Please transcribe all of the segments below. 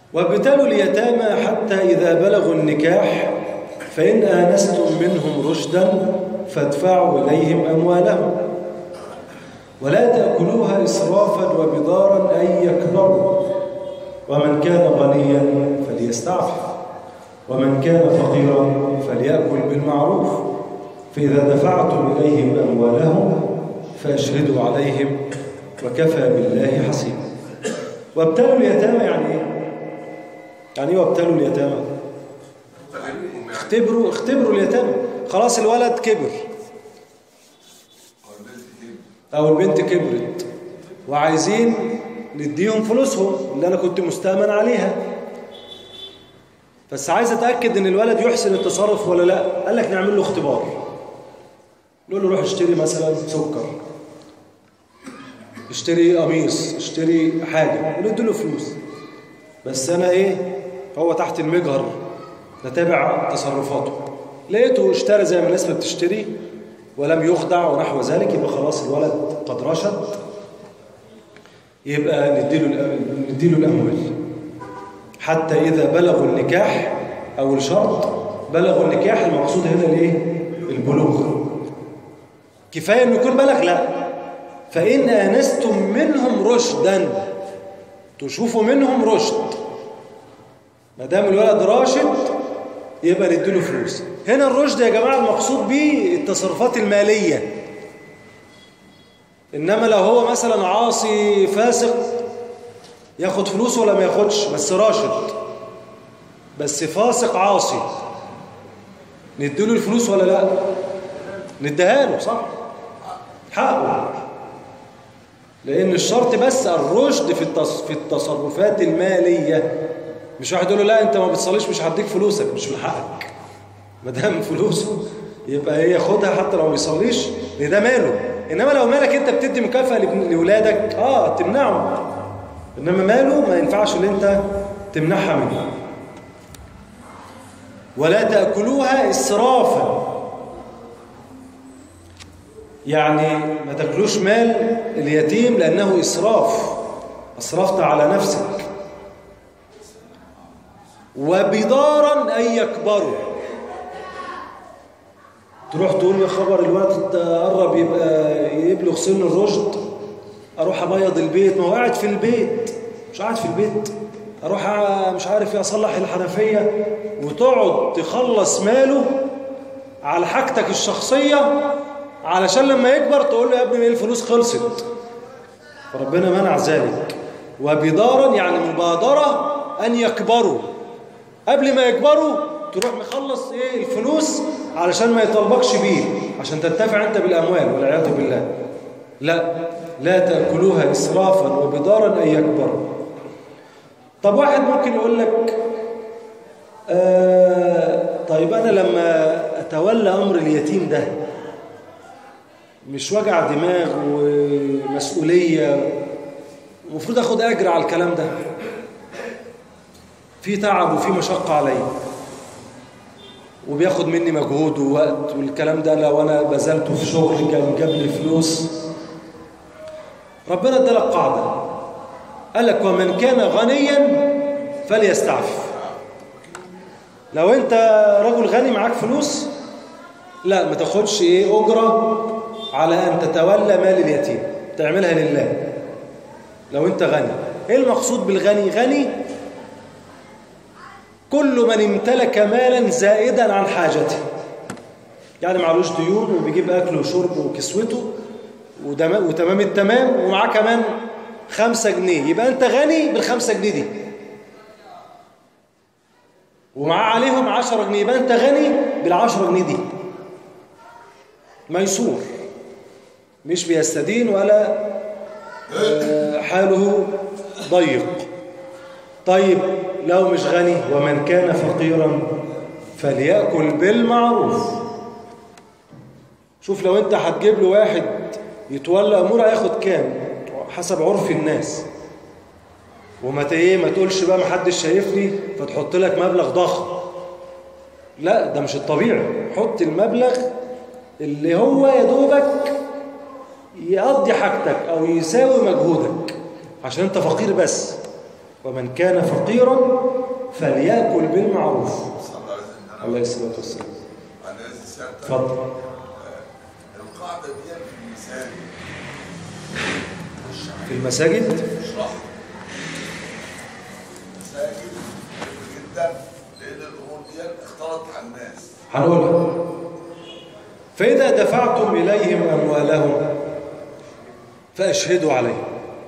وابتلوا اليتامى حتى إذا بلغوا النكاح فإن آنستم منهم رشدا فادفعوا إليهم أموالهم ولا تأكلوها إسرافا وبضارا أن يكبروا ومن كان غنيا فليستعفف ومن كان فقيرا فليأكل بالمعروف فإذا دفعتم إليهم أموالهم فأشهدوا عليهم وكفى بالله حسيبا وابتلوا اليتامى يعني ايه؟ يعني ايه وابتلوا اليتامى؟ اختبروا اختبروا اليتامى خلاص الولد كبر او البنت كبرت وعايزين نديهم فلوسهم اللي انا كنت مستأمن عليها بس عايز اتاكد ان الولد يحسن التصرف ولا لا قال لك نعمل له اختبار نقول له روح اشتري مثلا سكر اشتري قميص اشتري حاجه وندي له فلوس بس انا ايه هو تحت المجهر نتابع تصرفاته لقيته اشترى زي ما الناس ما بتشتري ولم يخدع ونحو ذلك يبقى خلاص الولد قد رشد يبقى نديله نديله الاموال حتى اذا بلغوا النكاح او الشرط بلغوا النكاح المقصود هنا الايه البلوغ كفايه انه يكون بلغ لا فان انستم منهم رشدا تشوفوا منهم رشد ما دام الولد راشد يبقى نديله فلوس هنا الرشد يا جماعه المقصود به التصرفات الماليه انما لو هو مثلا عاصي فاسق ياخد فلوس ولا ما ياخدش بس راشد بس فاسق عاصي نديله الفلوس ولا لا نديها له صح حقه لان الشرط بس الرشد في في التصرفات الماليه مش واحد يقول له لا انت ما بتصليش مش هديك فلوسك مش من حقك ما دام فلوسه يبقى هي ياخدها حتى لو ما بيصليش لان ده ماله انما لو مالك انت بتدي مكافاه لاولادك اه تمنعه انما ماله ما ينفعش ان انت تمنعها منه ولا تاكلوها اسرافا يعني ما تاكلوش مال اليتيم لانه اسراف اسرفت على نفسك وبدارا أن يكبروا تروح تقول يا خبر الوقت قرب يبقى يبلغ سن الرشد اروح ابيض البيت ما هو قاعد في البيت مش قاعد في البيت اروح مش عارف اصلح الحنفيه وتقعد تخلص ماله على حاجتك الشخصيه علشان لما يكبر تقول له يا ابني الفلوس خلصت فربنا منع ذلك وبدارا يعني مبادره ان يكبروا قبل ما يكبروا تروح مخلص ايه الفلوس علشان ما يطلبكش بيه عشان تنتفع انت بالاموال والعياذ بالله لا لا تاكلوها اسرافا وبدارا ان يكبروا طب واحد ممكن يقول لك آه طيب انا لما اتولى امر اليتيم ده مش وجع دماغ ومسؤوليه المفروض اخد اجر على الكلام ده في تعب وفي مشقة عليا وبياخد مني مجهود ووقت والكلام ده لو أنا بذلته في شغل كان جاب لي فلوس ربنا ادالك قاعدة قال لك ومن كان غنيا فليستعفف لو انت رجل غني معاك فلوس لا ما تاخدش ايه اجره على ان تتولى مال اليتيم تعملها لله لو انت غني ايه المقصود بالغني غني كل من امتلك مالا زائدا عن حاجته يعني معلوش ديون وبيجيب أكله وشربه وكسوته وتمام التمام ومعاه كمان خمسة جنيه يبقى أنت غني بالخمسة جنيه دي ومعاه عليهم عشرة جنيه يبقى أنت غني بالعشرة جنيه دي ميسور مش بيستدين ولا حاله ضيق طيب لو مش غني ومن كان فقيرا فليأكل بالمعروف شوف لو انت هتجيب له واحد يتولى اموره هياخد كام حسب عرف الناس وما ايه ما تقولش بقى ما حدش شايفني فتحط لك مبلغ ضخم لا ده مش الطبيعي حط المبلغ اللي هو يا دوبك يقضي حاجتك او يساوي مجهودك عشان انت فقير بس ومن كان فقيرا فليأكل بالمعروف صلى الله عليه وسلم عليه الصلاة والسلام عن هذه السيادة اتفضل القاعدة دي في المثال في المساجد اشرح مساجد مهم جدا لأن الأمور دي اختلطت على الناس هنقولها فإذا دفعتم إليهم أموالهم فأشهدوا عليهم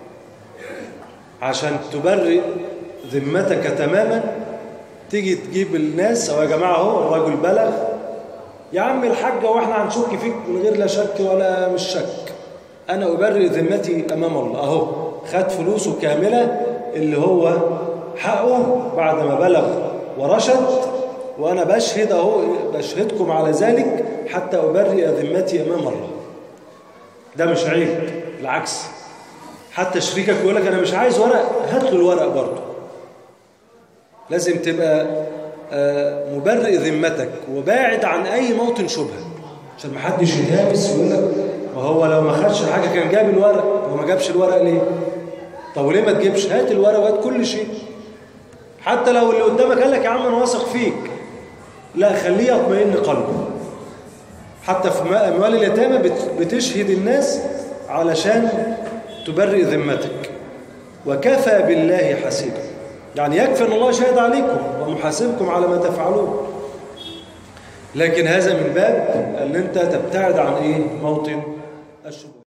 عشان تبرئ ذمتك تماما تيجي تجيب الناس أو يا جماعة اهو الراجل بلغ يا عم الحاجة واحنا هنشك فيك من غير لا شك ولا مش شك أنا أبرئ ذمتي أمام الله أهو خد فلوسه كاملة اللي هو حقه بعد ما بلغ ورشد وأنا بشهد أهو بشهدكم على ذلك حتى أبرئ ذمتي أمام الله ده مش عيب بالعكس حتى شريكك يقول لك أنا مش عايز ورق هات له الورق برضه لازم تبقى آه، مبرئ ذمتك وباعد عن أي موطن شبهة عشان ما حدش يهامس ويقول لك ما هو لو ما خدش حاجة كان جاب الورق هو ما جابش الورق ليه؟ طب وليه ما تجيبش؟ هات الورق وهات كل شيء حتى لو اللي قدامك قال لك يا عم أنا واثق فيك لا خليه يطمئن قلبه حتى في أموال اليتامى بت- بتشهد الناس علشان تبرئ ذمتك وكفى بالله حسيبا يعني يكفي ان الله شهد عليكم ومحاسبكم على ما تفعلون لكن هذا من باب ان انت تبتعد عن ايه موطن الشبهه